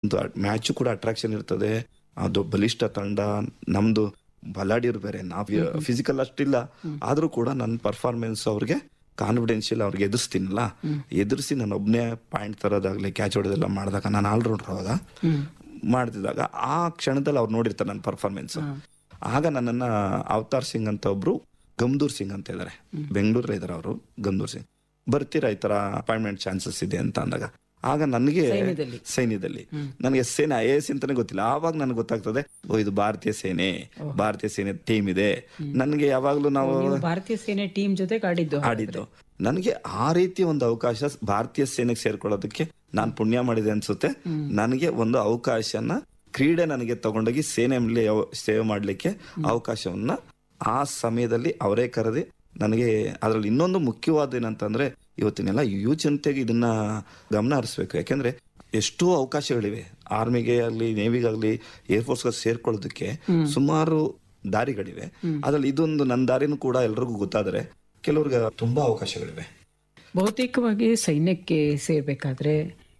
Match ಕೂಡ attraction ಇರ್ತದೆ ಅದು ಬಲಿಷ್ಠ ತಂಡ ನಮ್ದು ಬಲಾಡಿಯರು ಬೇರೆ ನಾವ್ ಫಿಸಿಕಲ್ ಅಷ್ಟಿಲ್ಲ ಆದ್ರೂ ಕೂಡ ನನ್ನ ಪರ್ಫಾರ್ಮೆನ್ಸ್ ಅವ್ರಿಗೆ ಕಾನ್ಫಿಡೆನ್ಷಿಯಲ್ ಅವ್ರಿಗೆ ಎದುರಿಸ್ತೀನಲ್ಲ ಎದುರಿಸಿ ನಾನು ಒಬ್ನೇ ಪಾಯಿಂಟ್ ತರೋದಾಗ್ಲಿ ಕ್ಯಾಚ್ ಹೊಡೆದೆಲ್ಲ ಮಾಡಿದಾಗ ನಾನು ಆಲ್ರೌಂಡರ್ ಅವಾಗ ಮಾಡ್ತಿದ್ದಾಗ ಆ ಕ್ಷಣದಲ್ಲಿ ಅವ್ರು ನೋಡಿರ್ತಾರೆ ನನ್ನ ಪರ್ಫಾರ್ಮೆನ್ಸ್ ಆಗ ನನ್ನನ್ನ ಅವತಾರ್ ಸಿಂಗ್ ಅಂತ ಒಬ್ರು ಗಮ್ದೂರ್ ಸಿಂಗ್ ಅಂತ ಇದಾರೆ ಬೆಂಗಳೂರಲ್ಲಿ ಇದಾರೆ ಅವರು ಗಮ್ದೂರ್ ಸಿಂಗ್ ಬರ್ತೀರಾ ಈ ತರ ಅಪಾಯಿಂಟ್ಮೆಂಟ್ ಚಾನ್ಸಸ್ ಇದೆ ಅಂತ ಅಂದಾಗ ಆಗ ನನಗೆ ಸೈನ್ಯದಲ್ಲಿ. ಸೈನ್ಯದಲ್ಲಿ ನನಗೆ ಸೇನೆ ಐ ಎಸ್ ಅಂತಾನೆ ಗೊತ್ತಿಲ್ಲ ಆವಾಗ ನನಗೆ ಗೊತ್ತಾಗ್ತದೆ ಓ ಇದು ಭಾರತೀಯ ಸೇನೆ ಭಾರತೀಯ ಸೇನೆ ಟೀಮ್ ಇದೆ ನನಗೆ ಯಾವಾಗ್ಲೂ ನಾವು ನೀವು ಭಾರತೀಯ ಸೇನೆ ಟೀಮ್ ಜೊತೆ ಆಡಿದ್ದು ಆಡಿದ್ದು ನನಗೆ ಆ ರೀತಿ ಒಂದು ಅವಕಾಶ ಭಾರತೀಯ ಸೇನೆಗೆ ಸೇರ್ಕೊಳ್ಳೋದಕ್ಕೆ ನಾನು ಪುಣ್ಯ ಮಾಡಿದೆ ಅನ್ಸುತ್ತೆ ನನಗೆ ಒಂದು ಅವಕಾಶನ ಕ್ರೀಡೆ ನನಗೆ ತಗೊಂಡೋಗಿ ಸೇನೆಯಲ್ಲಿ ಯಾವ- ಸೇವೆ ಮಾಡ್ಲಿಕ್ಕೆ ಅವಕಾಶವನ್ನ ಆ ಸಮಯದಲ್ಲಿ ಅವರೇ ಕರೆದಿ ನನಗೆ ಅದ್ರಲ್ಲಿ ಇನ್ನೊಂದು ಮುಖ್ಯವಾದ ಏನಂತಂದ್ರೆ ಇವತ್ತಿನೆಲ್ಲ ಯುವ ಜನತೆಗೆ ಇದನ್ನ ಗಮನ ಹರಿಸ್ಬೇಕು ಯಾಕೆಂದ್ರೆ ಎಷ್ಟೋ ಅವಕಾಶಗಳಿವೆ ಆರ್ಮಿಗೆ ಆಗಲಿ ನೇವಿಗಾಗ್ಲಿ ಏರ್ಫೋರ್ಸ್ಗೆ ಸೇರ್ಕೊಳ್ಳೋದಕ್ಕೆ ಸುಮಾರು ದಾರಿಗಳಿವೆ ಅದ್ರಲ್ಲಿ ಇದೊಂದು ನನ್ನ ದಾರಿನೂ ಕೂಡ ಎಲ್ರಿಗೂ ಗೊತ್ತಾದ್ರೆ ಕೆಲವ್ರಿಗೆ ತುಂಬಾ ಅವಕಾಶಗಳಿವೆ ಬಹುತೇಕವಾಗಿ ಸೈನ್ಯಕ್ಕೆ ಸೇರ್ಬೇಕಾದ್ರೆ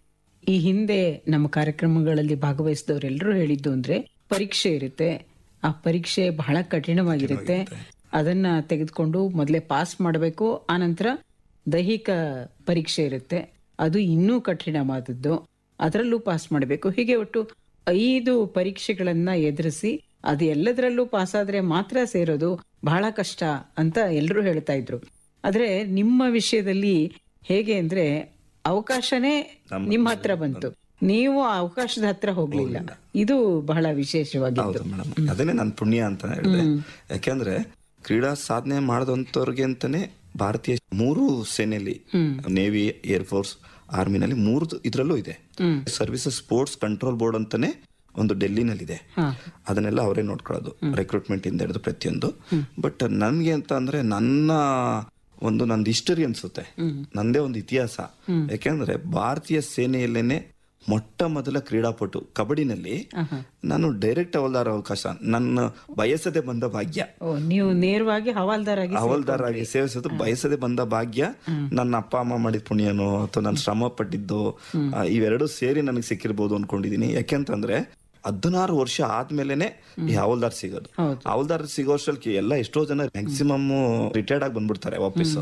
ಈ ಹಿಂದೆ ನಮ್ಮ ಕಾರ್ಯಕ್ರಮಗಳಲ್ಲಿ ಭಾಗವಹಿಸಿದವರೆಲ್ಲರೂ ಹೇಳಿದ್ದು ಅಂದ್ರೆ ಪರೀಕ್ಷೆ ಇರುತ್ತೆ ಆ ಪರೀಕ್ಷೆ ಬಹಳ ಕಠಿಣವಾಗಿರುತ್ತೆ ಅದನ್ನ ತೆಗೆದುಕೊಂಡು ಮೊದಲೇ ಪಾಸ್ ಮಾಡಬೇಕು ಆನಂತರ ದೈಹಿಕ ಪರೀಕ್ಷೆ ಇರುತ್ತೆ ಅದು ಇನ್ನೂ ಕಠಿಣವಾದದ್ದು ಅದರಲ್ಲೂ ಪಾಸ್ ಮಾಡಬೇಕು ಹೀಗೆ ಒಟ್ಟು ಐದು ಪರೀಕ್ಷೆಗಳನ್ನ ಎದುರಿಸಿ ಅದು ಎಲ್ಲದರಲ್ಲೂ ಪಾಸ್ ಆದ್ರೆ ಮಾತ್ರ ಸೇರೋದು ಬಹಳ ಕಷ್ಟ ಅಂತ ಎಲ್ಲರೂ ಹೇಳ್ತಾ ಇದ್ರು ಆದ್ರೆ ನಿಮ್ಮ ವಿಷಯದಲ್ಲಿ ಹೇಗೆ ಅಂದ್ರೆ ಅವಕಾಶನೇ ನಿಮ್ಮ ಹತ್ರ ಬಂತು ನೀವು ಆ ಅವಕಾಶದ ಹತ್ರ ಹೋಗ್ಲಿಲ್ಲ ಇದು ಬಹಳ ವಿಶೇಷವಾಗಿತ್ತು ಹೌದು ಮೇಡಮ್ ಅದನ್ನೇ ನನ್ನ ಪುಣ್ಯ ಅಂತ ಹೇಳಿದೆ ಯಾಕೆಂದ್ರೆ ಕ್ರೀಡಾ ಸಾಧನೆ ಮಾಡದಂತವ್ರಿಗೆ ಅಂತಾನೆ ಭಾರತೀಯ ಮೂರು ಸೇನೆಯಲ್ಲಿ ನೇವಿ ಏರ್ ಫೋರ್ಸ್ ಆರ್ಮಿನಲ್ಲಿ ಮೂರು ಇದ್ರಲ್ಲೂ ಇದೆ ಸರ್ವಿಸಸ್ ಸ್ಪೋರ್ಟ್ಸ್ ಕಂಟ್ರೋಲ್ ಬೋರ್ಡ್ ಅಂತಾನೆ ಒಂದು ಡೆಲ್ಲಿನಲ್ಲಿದೆ ಅದನ್ನೆಲ್ಲ ಅವರೇ ನೋಡ್ಕೊಳ್ಳೋದು ರೆಕ್ರೂಟ್ಮೆಂಟ್ ಇಂದ ಹಿಡಿದು ಪ್ರತಿಯೊಂದು ಬಟ್ ನನ್ಗೆ ಅಂತ ಅಂದ್ರೆ ನನ್ನ ಒಂದು ನಂದು ಹಿಸ್ಟರಿ ಅನ್ಸುತ್ತೆ ನಂದೇ ಒಂದು ಇತಿಹಾಸ ಯಾಕೆಂದ್ರೆ ಭಾರತೀಯ ಸೇನೆಯಲ್ಲೇನೆ ಮೊಟ್ಟ ಮೊದಲ ಕ್ರೀಡಾಪಟು ಕಬಡ್ಡಿನಲ್ಲಿ ನಾನು ಡೈರೆಕ್ಟ್ ಹವಲ್ದಾರ ಅವಕಾಶ ನನ್ನ ಬಯಸದೆ ಬಂದ ಭಾಗ್ಯ ಓ ನೀವು ನೇರವಾಗಿ ಹವಾಲ್ದಾರ್ ಆಗಿ ಹವಲ್ದಾರ್ ಆಗಿ ಸೇವಿಸೋದು ಬಯಸದೆ ಬಂದ ಭಾಗ್ಯ ನನ್ನ ಅಪ್ಪ ಅಮ್ಮ ಮಾಡಿದ ಪುಣ್ಯನೋ ಅಥವಾ ನಾನು ಶ್ರಮ ಪಟ್ಟಿದ್ದು ಆ, ಇವೆರಡು ಸೇರಿ ನನಗೆ ಸಿಕ್ಕಿರ್ಬೋದು ಅನ್ಕೊಂಡಿದೀನಿ ಯಾಕೆಂತಂದ್ರೆ ಹದಿನಾರು ವರ್ಷ ಆದ್ಮೇಲೆನೆ ಈ ಹವಲ್ದಾರ್ ಸಿಗೋದು ಹೌದು. ಹವಲ್ದಾರ್ ಸಿಗೋ ಅಷ್ಟ್ರಲ್ಲಿ ಎಲ್ಲ ಎಷ್ಟೋ ಜನ ಮ್ಯಾಕ್ಸಿಮಮ್ ರಿಟೈರ್ಡ್ ಆಗಿ ಬಂದ್ಬಿಡ್ತಾರೆ ವಾಪಸ್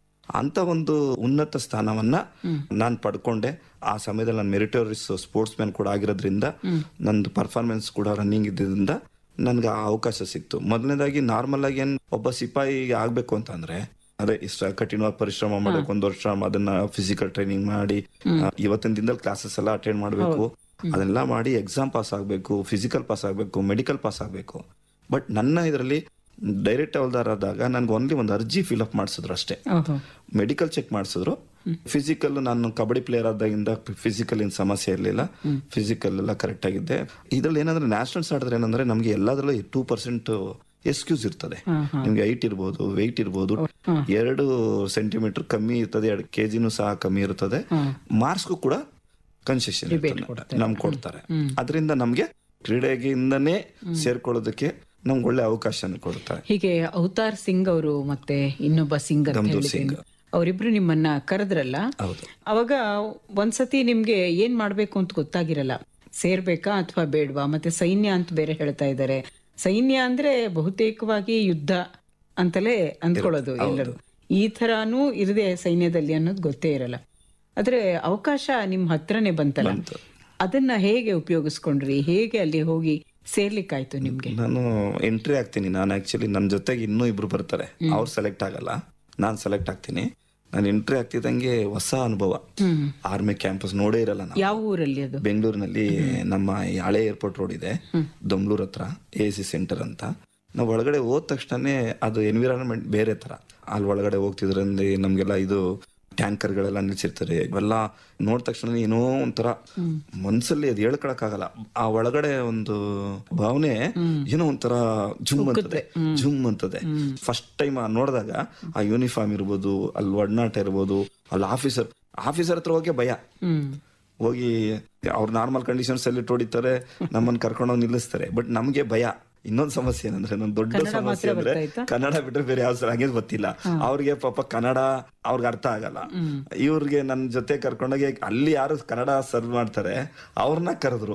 ಅಂತ ಒಂದು ಉನ್ನತ ಸ್ಥಾನವನ್ನ ನಾನ್ ಪಡ್ಕೊಂಡೆ ಆ ಸಮಯದಲ್ಲಿ ನಾನು ಮೆರಿಟೋರಿಯಸ್ ಸ್ಪೋರ್ಟ್ಸ್ ಮ್ಯಾನ್ ಕೂಡ ಆಗಿರೋದ್ರಿಂದ ನಂದು ಪರ್ಫಾರ್ಮೆನ್ಸ್ ಕೂಡ ರನ್ನಿಂಗ್ ಇದ್ದಿದ್ದರಿಂದ ನನ್ಗೆ ಆ ಅವಕಾಶ ಸಿಕ್ತು ಮೊದಲನೇದಾಗಿ ನಾರ್ಮಲ್ ಆಗಿ ಏನ್ ಒಬ್ಬ ಸಿಪಾಯಿ ಆಗ್ಬೇಕು ಅಂತಂದ್ರೆ ಅದೇ ಇಷ್ಟ ಕಠಿಣವಾಗಿ ಪರಿಶ್ರಮ ಮಾಡಬೇಕು ಒಂದ್ ವರ್ಷ ಅದನ್ನ ಫಿಸಿಕಲ್ ಟ್ರೈನಿಂಗ್ ಮಾಡಿ ಆ, ಇವತ್ತಿನ ದಿನದಲ್ಲಿ ಕ್ಲಾಸಸ್ ಎಲ್ಲ ಅಟೆಂಡ್ ಮಾಡಬೇಕು ಅದೆಲ್ಲ ಮಾಡಿ ಎಕ್ಸಾಮ್ ಪಾಸ್ ಆಗ್ಬೇಕು ಫಿಸಿಕಲ್ ಪಾಸ್ ಆಗ್ಬೇಕು ಮೆಡಿಕಲ್ ಪಾಸ್ ಆಗ್ಬೇಕು ಬಟ್ ನನ್ನ ಇದರಲ್ಲಿ ಡೈರೆಕ್ಟ್ ಹವಲ್ದಾರ್ ಆದಾಗ ನನ್ಗೆ ಓನ್ಲಿ ಒಂದು ಅರ್ಜಿ ಫಿಲ್ ಅಪ್ ಮಾಡಿಸಿದ್ರು ಅಷ್ಟೇ ಓಹೋ ಮೆಡಿಕಲ್ ಚೆಕ್ ಮಾಡಿಸಿದ್ರು ಫಿಸಿಕಲ್ ನಾನು ಕಬಡ್ಡಿ ಪ್ಲೇಯರ್ ಆದಾಗಿಂದ ಫಿಸಿಕಲ್ ಏನ್ ಸಮಸ್ಯೆ ಇರಲಿಲ್ಲ ಫಿಸಿಕಲ್ ಎಲ್ಲ ಕರೆಕ್ಟ್ ಆಗಿದ್ದೆ ಇದ್ರಲ್ಲಿ ಏನಂದ್ರೆ ನ್ಯಾಷನಲ್ಸ್ ಆಡಿದ್ರೆ ಏನಂದ್ರೆ ನಮ್ಗೆ ಎಲ್ಲದರಲ್ಲೂ ಟೂ ಪರ್ಸೆಂಟ್ ಎಕ್ಸ್ಕ್ಯೂಸ್ ಇರ್ತದೆ ನಿಮ್ಗೆ ಹೈಟ್ ಇರ್ಬೋದು ವೆಯ್ಟ್ ಇರ್ಬೋದು ಎರಡು ಸೆಂಟಿಮೀಟರ್ ಕಮ್ಮಿ ಇರ್ತದೆ ಎರಡು ಕೆಜಿನೂ ಸಹ ಕಮ್ಮಿ ಇರ್ತದೆ ಮಾರ್ಕ್ಸ್ಗೂ ಕೂಡ ಕನ್ಸೆಷನ್ ನಮ್ಗೆ ಕೊಡ್ತಾರೆ ಅದರಿಂದ ನಮ್ಗೆ ಕ್ರೀಡೆಗಿಂದನೇ ಸೇರ್ಕೊಳ್ಳೋದಕ್ಕೆ ನಮ್ಗೆ ಒಳ್ಳೆ ಅವಕಾಶ ಕೊಡ್ತಾರೆ ಹೀಗೆ ಅವತಾರ್ ಸಿಂಗ್ ಅವರು ಮತ್ತೆ ಇನ್ನೊಬ್ಬ ಸಿಂಗ್ ಅಂತ ಗಮ್ದೂರ್ ಹೇಳಿದ್ರೆ ಅವರಿಬ್ರು ನಿಮ್ಮನ್ನ ಕರೆದ್ರಲ್ಲ ಹೌದು ಅವಾಗ ಒಂದ್ಸತಿ ನಿಮ್ಗೆ ಏನ್ ಮಾಡ್ಬೇಕು ಅಂತ ಗೊತ್ತಾಗಿರಲ್ಲ ಸೇರ್ಬೇಕಾ ಅಥವಾ ಬೇಡ್ವಾ ಮತ್ತೆ ಸೈನ್ಯ ಅಂತ ಬೇರೆ ಹೇಳ್ತಾ ಇದ್ದಾರೆ ಸೈನ್ಯ ಅಂದ್ರೆ ಬಹುತೇಕವಾಗಿ ಯುದ್ಧ ಅಂತಲೇ ಅಂದ್ಕೊಳ್ಳೋದು ಎಲ್ಲರೂ ಈ ತರಾನು ಇರದೆ ಸೈನ್ಯದಲ್ಲಿ ಅನ್ನೋದು ಗೊತ್ತೇ ಇರಲ್ಲ ಆದ್ರೆ ಅವಕಾಶ ನಿಮ್ ಹತ್ರನೇ ಬಂತಲ್ಲ ಅದನ್ನ ಹೇಗೆ ಉಪಯೋಗಿಸ್ಕೊಂಡ್ರಿ ಹೇಗೆ ಅಲ್ಲಿ ಹೋಗಿ ಸೇರ್ಲಿಕ್ಕಾಯ್ತು ನಿಮ್ಗೆ ನಾನು ಎಂಟ್ರಿ ಆಗ್ತೀನಿ ನಾನು ಆಕ್ಚುಲಿ ನನ್ನ ಜೊತೆಗೆ ಇನ್ನೂ ಇಬ್ರು ಬರ್ತಾರೆ ಅವ್ರು ಸೆಲೆಕ್ಟ್ ಆಗಲ್ಲ ನಾನು ಸೆಲೆಕ್ಟ್ ಆಗ್ತೀನಿ ನಾನು ಎಂಟ್ರಿ ಆಗ್ತಿದ್ದಂಗೆ ಹೊಸ ಅನುಭವ ಆರ್ಮಿ ಕ್ಯಾಂಪಸ್ ನೋಡೇ ಇರಲ್ಲ ನಾನು ಯಾವ ಊರಲ್ಲಿ ಅದು ಬೆಂಗಳೂರಿನಲ್ಲಿ ನಮ್ಮ ಈ ಹಳೆ ಏರ್ಪೋರ್ಟ್ ರೋಡ್ ಇದೆ ದೊಂಬ್ಳೂರ್ ಹತ್ರ ಎ ಸಿ ಸೆಂಟರ್ ಅಂತ ನಾವು ಒಳಗಡೆ ಹೋದ ತಕ್ಷಣನೇ ಅದು ಎನ್ವಿರಾನ್ಮೆಂಟ್ ಬೇರೆ ತರ ಅಲ್ಲಿ ಒಳಗಡೆ ಹೋಗ್ತಿದ್ರಿಂದ ನಮ್ಗೆಲ್ಲ ಇದು ಟ್ಯಾಂಕರ್ ಗಳೆಲ್ಲ ನಿಲ್ಸಿರ್ತಾರೆ ಇವೆಲ್ಲ ನೋಡಿದ ತಕ್ಷಣ ಏನೋ ಒಂಥರ ಮನ್ಸಲ್ಲಿ ಅದು ಹೇಳ್ಕೊಳಕ್ಕಾಗಲ್ಲ ಆ ಒಳಗಡೆ ಒಂದು ಭಾವನೆ ಏನೋ ಒಂಥರ ಜುಮ್ ಅಂತದೆ ಜುಮ್ ಅಂತದೆ ಫಸ್ಟ್ ಟೈಮ್ ನೋಡಿದಾಗ ಆ ಯೂನಿಫಾರ್ಮ್ ಇರ್ಬೋದು ಅಲ್ಲಿ ಒಡನಾಟ ಇರ್ಬೋದು ಅಲ್ಲಿ ಆಫೀಸರ್ ಆಫೀಸರ್ ಹತ್ರ ಹೋಗಿ ಭಯ ಹ್ಮ್ ಹೋಗಿ ಅವ್ರು ನಾರ್ಮಲ್ ಕಂಡೀಷನ್ಸ್ ಅಲ್ಲಿ ಹೊಡಿತಾರೆ ನಮ್ಮನ್ನ ಕರ್ಕೊಂಡೋಗಿ ನಿಲ್ಲಿಸ್ತಾರೆ ಬಟ್ ನಮ್ಗೆ ಭಯ ಇನ್ನೊಂದ್ ಸಮಸ್ಯೆ ಏನಂದ್ರೆ ನನ್ ದೊಡ್ಡ ಸಮಸ್ಯೆ ಅಂದ್ರೆ ಕನ್ನಡ ಬಿಟ್ರೆ ಬೇರೆ ಯಾವ ಲ್ಯಾಂಗ್ವೇಜ್ ಗೊತ್ತಿಲ್ಲ ಅವ್ರಿಗೆ ಪಾಪ ಕನ್ನಡ ಅವ್ರಿಗೆ ಅರ್ಥ ಆಗಲ್ಲ ಇವ್ರಿಗೆ ನನ್ ಜೊತೆ ಕರ್ಕೊಂಡೋಗಿ ಅಲ್ಲಿ ಯಾರು ಕನ್ನಡ ಸರ್ವ್ ಮಾಡ್ತಾರೆ ಅವ್ರನ್ನ ಕರೆದ್ರು